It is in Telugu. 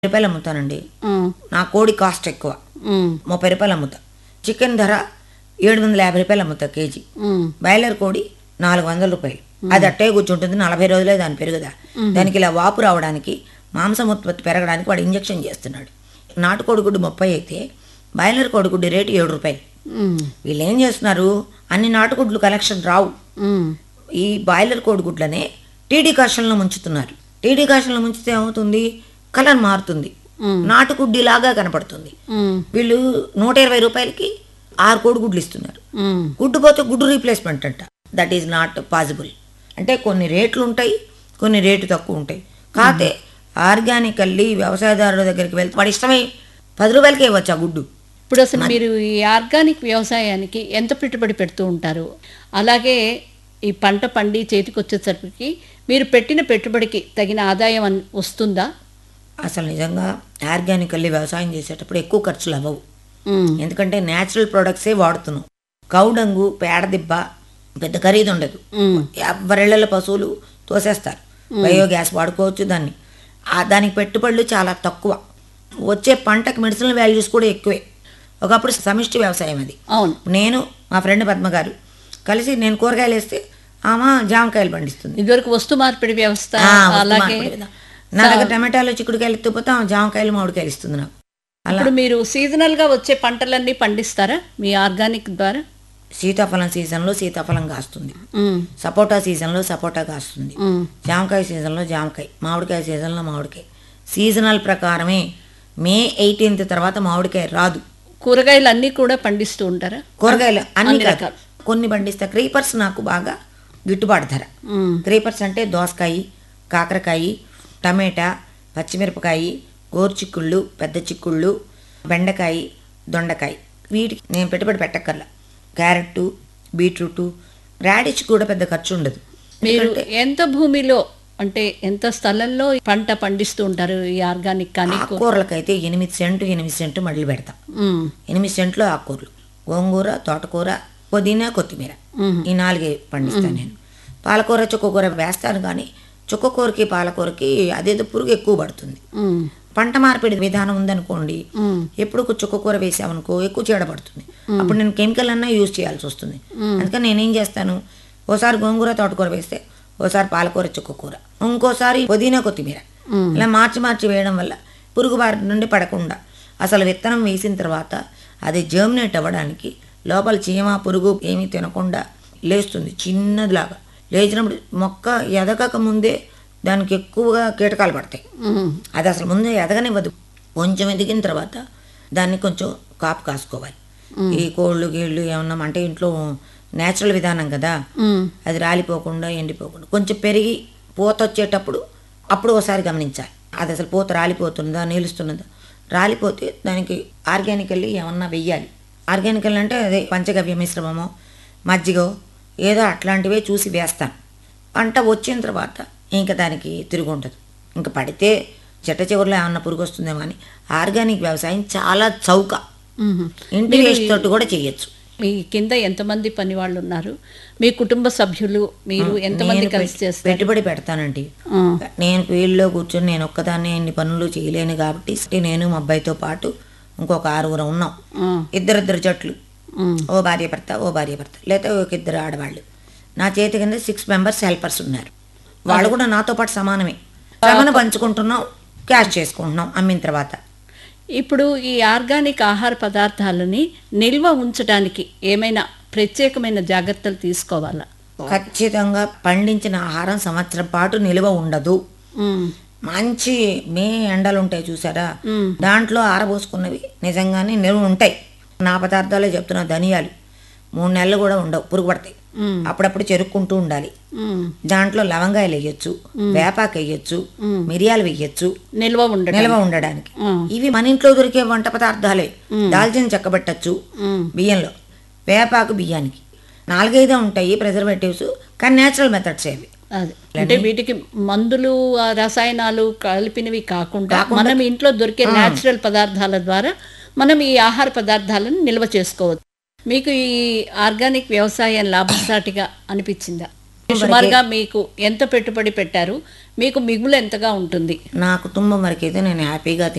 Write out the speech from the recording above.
రూపాయలు అమ్ముతానండి ఉమ్, నా కోడి కాస్ట్ ఎక్కువ ఉమ్, ముప్పై రూపాయలు అమ్ముతా చికెన్ ధర ఏడు వందల యాభై రూపాయలు అమ్ముతా కేజీ ఉమ్, బాయిలర్ కోడి నాలుగు వందల రూపాయలు అది అట్టే కూర్చుంటుంది నలభై రోజులే దాని పెరుగుదా దానికి ఇలా వాపు రావడానికి మాంసం ఉత్పత్తి పెరగడానికి వాడు ఇంజెక్షన్ చేస్తున్నాడు నాటుకోడి గుడ్డు ముప్పై అయితే బాయిలర్ కోడిగుడ్డు రేటు ఏడు రూపాయలు ఉమ్, వీళ్ళు ఏం చేస్తున్నారు అన్ని నాటుగుడ్లు కలెక్షన్ రావు ఉమ్, ఈ బాయిలర్ కోడిగుడ్లనే టీడీ కాషన్లో ముంచుతున్నారు టీడీ కాషన్లో ముంచితే ఏమవుతుంది కలర్ మారుతుంది మ్మ్. నాటుగుడ్డిలాగా కనపడుతుంది ఉమ్, వీళ్ళు నూట ఇరవై రూపాయలకి ఆరు కోడిగుడ్లు ఇస్తున్నారు ఉమ్, గుడ్డు పోతే గుడ్డు రీప్లేస్మెంట్ అంట దట్ ఈజ్ నాట్ పాసిబుల్ అంటే కొన్ని రేట్లు ఉంటాయి కొన్ని రేటు తక్కువ ఉంటాయి కాకపోతే ఆర్గానికల్లీ వ్యవసాయదారుల దగ్గరికి వెళ్తే వాడి ఇష్టమై పది రూపాయలకే ఇవ్వచ్చు ఆ గుడ్డు ఇప్పుడు అసలు మీరు ఈ ఆర్గానిక్ వ్యవసాయానికి ఎంత పెట్టుబడి పెడుతూ ఉంటారు అలాగే ఈ పంట పండి చేతికి వచ్చేసరికి మీరు పెట్టిన పెట్టుబడికి తగిన ఆదాయం అన్- వస్తుందా అసలు నిజంగా ఆర్గానికల్లీ వ్యవసాయం చేసేటప్పుడు ఎక్కువ ఖర్చులు అవ్వవు ఉమ్, ఎందుకంటే న్యాచురల్ ప్రొడక్ట్సే వాడుతున్నాం కౌడంగు పేడ దిబ్బ పెద్ద ఖరీదు ఉండదు ఉమ్, ఎవరిళ్ళ పశువులు తోసేస్తారు బయోగ్యాస్ వాడుకోవచ్చు దాన్ని ఆ దానికి పెట్టుబడులు చాలా తక్కువ వచ్చే పంటకి మెడిసినల్ వాల్యూస్ కూడా ఎక్కువే ఒకప్పుడు సమిష్టి వ్యవసాయం అది అవును నేను మా ఫ్రెండ్ పద్మ గారు కలిసి నేను కూరగాయలు వేస్తే ఆమె జామకాయలు పండిస్తుంది ఇదివరకు వస్తు మార్పిడి వ్యవస్థ ఆ, వస్తు అలాగే మార్పిడి విధానం. నా దగ్గర టమాటాలు చిక్కుడుకాయలు ఎత్తుపోతే ఆమె జామకాయలు మామిడికాయలు ఇస్తుంది నాకు అలా ఇప్పుడు మీరు సీజనల్ గా వచ్చే పంటలన్నీ పండిస్తారా మీ ఆర్గానిక్ ద్వారా సీతాఫలం సీజన్లో సీతాఫలం కాస్తుంది ఉమ్, సపోటా సీజన్లో సపోటా కాస్తుంది ఉమ్, జామకాయ సీజన్లో జామకాయ మామిడికాయ సీజన్లో మామిడికాయ సీజనల్ ప్రకారమే మే ఎయిటీన్త్ తర్వాత మామిడికాయ రాదు కూరగాయలు అన్నీ కూడా పండిస్తూ ఉంటారా కూరగాయలు అన్ని అన్ని కాదు రకాలు. కొన్ని పండిస్తా క్రీపర్స్ నాకు బాగా గిట్టుబాటు ధర ఉమ్, క్రీపర్స్ అంటే దోసకాయ కాకరకాయ టమాటా పచ్చిమిరపకాయ గోరుచిక్కుళ్ళు పెద్ద చిక్కుళ్ళు బెండకాయ దొండకాయ వీటికి నేను పెట్టుబడి పెట్టక్కర్లా క్యారెట్ బీట్రూట్ రాడిష్ కూడా పెద్ద ఖర్చు ఉండదు మీరు ఎంత భూమిలో అంటే ఎంత స్థలంలో పంట పండిస్తూ ఉంటారు ఈ ఆర్గానిక్ కానీ కూ- ఆకుకూరలకైతే ఎనిమిది సెంటు ఎనిమిది సెంటు మళ్ళీ పెడతాం ఉమ్, ఎనిమిది సెంట్లు ఆకుకూరలు గోంగూర తోటకూర పుదీనా కొత్తిమీర మ్మ్. ఈ నాలుగే పండిస్తాను నేను పాలకూర చుక్కకూర వేస్తాను కానీ చుక్కకూరకి పాలకూరకి అదేదో పురుగు ఎక్కువ పడుతుంది ఉమ్, పంట మార్పిడి విధానం ఉందనుకోండి ఉమ్, ఎప్పుడు చుక్కకూర వేసామనుకో ఎక్కువ చీడ పడుతుంది అప్పుడు నేను కెమికల్ అన్నా యూజ్ చేయాల్సి వస్తుంది అందుకని నేనేం చేస్తాను ఓసారి గోంగూర తోటకూర వేస్తే ఓసారి పాలకూర చుక్కకూర ఇంకోసారి పుదీనా కొత్తిమీర మ్మ్. ఇలా మార్చి మార్చి వేయడం వల్ల పురుగు బారి నుండి పడకుండా అసలు విత్తనం వేసిన తర్వాత అది జర్మినేట్ అవ్వడానికి లోపల చీమ పురుగు ఏమీ తినకుండా లేస్తుంది చిన్నదిలాగా లేచినప్పుడు మొక్క ఎదగక ముందే దానికి ఎక్కువగా కీటకాలు పడతాయి ఉమ్, అది అసలు ముందే ఎదగనివ్వదు కొంచెం ఎదిగిన తర్వాత దాన్ని కొంచెం కాపు కాసుకోవాలి ఈ కోళ్ళు గీళ్ళు ఏమన్నా అంటే ఇంట్లో నేచురల్ విధానం కదా ఉమ్, అది రాలిపోకుండా ఎండిపోకుండా కొంచెం పెరిగి పూత వచ్చేటప్పుడు అప్పుడు ఒకసారి గమనించాలి అది అసలు పూత రాలిపోతుందా నిలుస్తున్నదా రాలిపోతే దానికి ఆర్గానికల్లీ ఏమన్నా వెయ్యాలి ఆర్గానికల్ అంటే అదే పంచగవ్య మిశ్రమమో మజ్జిగో ఏదో అట్లాంటివే చూసి వేస్తాను పంట వచ్చిన తర్వాత ఇంకా దానికి తిరుగు ఉండదు ఇంకా పడితే చెట్ట చివరిలో ఏమన్నా పురుగు వస్తుందేమో అని ఆర్గానిక్ వ్యవసాయం చాలా చౌక ఉమ్. ఇంటి వేస్ట్ తోటి కూడా చేయొచ్చు మీ కింద ఎంతమంది పని వాళ్ళు ఉన్నారు మీ కుటుంబ సభ్యులు మీరు ఎంతమంది నేను కలిసి పెట్- చేస్తారు పెట్టుబడి పెడతానండి ఆ, నేను ఫీల్డ్లో కూర్చొని నేను ఒక్కదాన్నే ఇన్ని పనులు చేయలేను కాబట్టి నేను మా అబ్బాయితో పాటు ఇంకొక ఆరుగురు ఉన్నాం ఆ, ఇద్దరిద్దరు జట్లు ఉమ్, ఓ భార్య భర్త ఓ భార్య భర్త లేదా ఒక ఇద్దరు ఆడవాళ్ళు నా చేతి కింద సిక్స్ మెంబర్స్ హెల్పర్స్ ఉన్నారు వాళ్ళు కూడా నాతో పాటు సమానమే శ్రమను పంచుకుంటున్నాం క్యాష్ చేసుకుంటున్నాం అమ్మిన తర్వాత ఇప్పుడు ఈ ఆర్గానిక్ ఆహార పదార్థాలని నిల్వ ఉంచడానికి ఏమైనా ప్రత్యేకమైన జాగ్రత్తలు తీసుకోవాలా ఖచ్చితంగా పండించిన ఆహారం సంవత్సరం పాటు నిల్వ ఉండదు ఉమ్, మంచి మే ఎండలు ఉంటాయి చూసారా మ్మ్. దాంట్లో ఆరబోసుకున్నవి నిజంగానే నిల్వ ఉంటాయి నా పదార్థాలే చెప్తున్నా ధనియాలు మూడు నెలలు కూడా ఉండవు పురుగు పడతాయి ఉమ్, అప్పుడప్పుడు చెరుక్కుంటూ ఉండాలి ఉమ్, దాంట్లో లవంగాయలు వేయచ్చు వేపాకు వేయచ్చు మిరియాలు వేయచ్చు నిల్వ ఉండడం నిల్వ ఉండడానికి ఆ, ఇవి మన ఇంట్లో దొరికే వంట పదార్థాలే దాల్చిన చెక్కబెట్టచ్చు ఉమ్, బియ్యంలో వేపాకు బియ్యానికి నాలుగైదే ఉంటాయి ప్రిజర్వేటివ్స్ కానీ నేచురల్ మెథడ్స్ ఏవి అది అంటే వీటికి మందులు ఆ, రసాయనాలు కలిపినవి కాకుండా మనం ఇంట్లో దొరికే న్యాచురల్ పదార్థాల ద్వారా మనం ఈ ఆహార పదార్థాలను నిల్వ చేసుకోవచ్చు మీకు ఈ ఆర్గానిక్ వ్యవసాయం లాభసాటిగా అనిపించిందా సుమారుగా మీకు ఎంత పెట్టుబడి పెట్టారు మీకు మిగులు ఎంతగా ఉంటుంది నా కుటుంబం వరకు అయితే నేను హ్యాపీగా